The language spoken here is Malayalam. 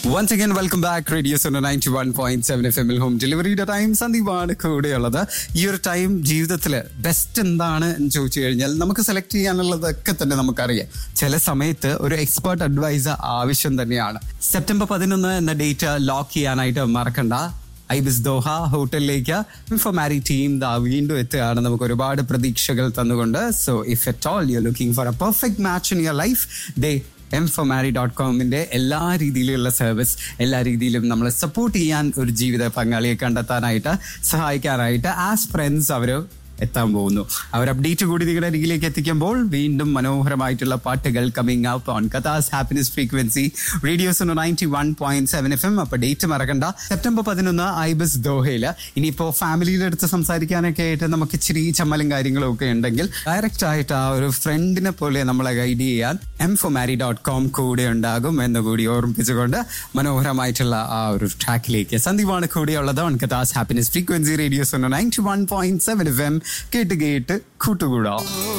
once again welcome back radio Suno ninety one point seven F എമ്മിൽ ഹോം ഡെലിവറിയുടെ ടൈം സന്ദീപാണ് കൂടെയുള്ളത് ഈ ഒരു ടൈം ജീവിതത്തിൽ ബെസ്റ്റ് എന്താണ് എന്ന് ചോദിച്ചു കഴിഞ്ഞാൽ നമുക്ക് സെലക്ട് ചെയ്യാനുള്ളതൊക്കെ തന്നെ നമുക്കറിയാം ചില സമയത്ത് ഒരു എക്സ്പേർട്ട് അഡ്വൈസർ ആവശ്യം തന്നെയാണ് സെപ്റ്റംബർ പതിനൊന്ന് എന്ന ഡേറ്റ് ലോക്ക് ചെയ്യാനായിട്ട് മറക്കണ്ട ഐബിസ് ദോഹ ഹോട്ടലിലേക്ക് ഫോർ മാരി ടീം ദാ വീണ്ടും എത്തുകയാണ് നമുക്ക് ഒരുപാട് പ്രതീക്ഷകൾ തന്നുകൊണ്ട് so if at all you looking for a perfect match in your life ദേ എം ഫോർ മാരി ഡോട്ട് കോമിന്റെ എല്ലാ രീതിയിലുള്ള സർവീസ് എല്ലാ രീതിയിലും നമ്മളെ സപ്പോർട്ട് ചെയ്യാൻ ഒരു ജീവിത പങ്കാളിയെ കണ്ടെത്താനായിട്ട് സഹായിക്കാനായിട്ട് ആസ് ഫ്രണ്ട്സ് അവർ എത്താൻ പോകുന്നു അവർ അപ്ഡേറ്റ് കൂടി നിങ്ങളുടെ അരികിലേക്ക് എത്തിക്കുമ്പോൾ വീണ്ടും മനോഹരമായിട്ടുള്ള പാട്ടുകൾ coming up on Kathas happiness frequency radio's ninety one point seven F M അപ്പൊ ഡേറ്റ് മറക്കണ്ട സെപ്റ്റംബർ പതിനൊന്ന് ഐബസ് ദോഹയില് ഇനിയിപ്പോ ഫാമിലിയുടെ അടുത്ത് സംസാരിക്കാനൊക്കെ ആയിട്ട് നമുക്ക് ഇച്ചിരി ചമ്മലും കാര്യങ്ങളും ഒക്കെ ഉണ്ടെങ്കിൽ ഡയറക്റ്റ് ആയിട്ട് ആ ഒരു ഫ്രണ്ടിനെ പോലെ നമ്മളെ ഗൈഡ് ചെയ്യാൻ M four marry dot com കൂടെ ഉണ്ടാകും എന്ന് കൂടി ഓർമ്മിപ്പിച്ചുകൊണ്ട് മനോഹരമായിട്ടുള്ള ആ ഒരു ട്രാക്കിലേക്ക് സന്ദീപാണ് കൂടെയുള്ളത് on Kathas happiness frequency radio's ninety one point seven F M കേട്ട് കേട്ട് കൂട്ടുകൂടാം